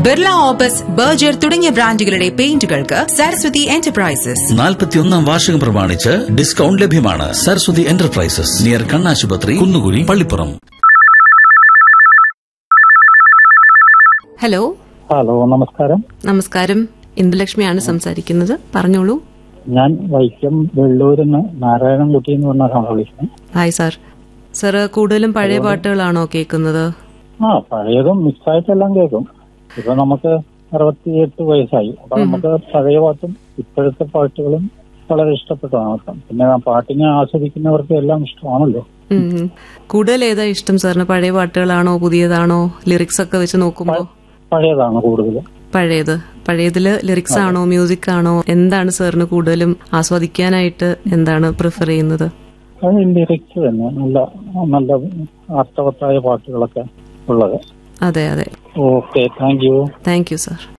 Birla opus Berger തുടങ്ങിയ ബ്രാൻഡുകളുടെ പെയിന്റുകൾക്ക് Saraswati enterprises നാൽപ്പത്തിയൊന്നാം വാർഷികം പ്രമാണിച്ച് ഡിസ്കൗണ്ട് ലഭ്യമാണ് സരസ്വതി എന്റർപ്രൈസസ് നിയർ കണ്ണാശുപത്രി കുന്നുകുഴി പള്ളിപ്പുറം ഹലോ ഹലോ നമസ്കാരം നമസ്കാരം ഇന്ദുലക്ഷ്മിയാണ് സംസാരിക്കുന്നത് പറഞ്ഞോളൂ ഞാൻ വൈക്കം വെള്ളൂരിന്ന് നാരായണൻകുട്ടി എന്ന് പറഞ്ഞ ആളാണ് വിളിക്കുന്നത് ഹായ് സാർ സാർ കൂടുതലും പഴയ പാട്ടുകളാണോ കേൾക്കുന്നത് ആ പഴയതും മിക്സായിട്ടെല്ലാം കേൾക്കും ഇപ്പൊ നമുക്ക് അറുപത്തിയെട്ട് വയസ്സായി അപ്പൊ നമുക്ക് പഴയ പാട്ടും ഇപ്പോഴത്തെ പാട്ടുകളും വളരെ ഇഷ്ടപ്പെട്ടതാണ് അപ്പം പിന്നെ ആ പാട്ടിനെ ആസ്വദിക്കുന്നവർക്ക് എല്ലാം ഇഷ്ടമാണല്ലോ ഉം, ഉം. കൂടുതൽ ഏതാ ഇഷ്ടം സാറിന് പഴയ പാട്ടുകളാണോ പുതിയതാണോ ലിറിക്സ് ഒക്കെ വെച്ച് നോക്കുമ്പോ പഴയതാണ് കൂടുതൽ പഴയത് പഴയതില് ലിറിക്സ് ആണോ മ്യൂസിക് ആണോ എന്താണ് സാറിന് കൂടുതലും ആസ്വദിക്കാനായിട്ട് എന്താണ് പ്രിഫർ ചെയ്യുന്നത് അത് ലിറിക്സ് തന്നെ നല്ല നല്ല അർത്ഥവത്തായ പാട്ടുകളൊക്കെ ഉള്ളത് അതെ അതെ okay thank you thank you sir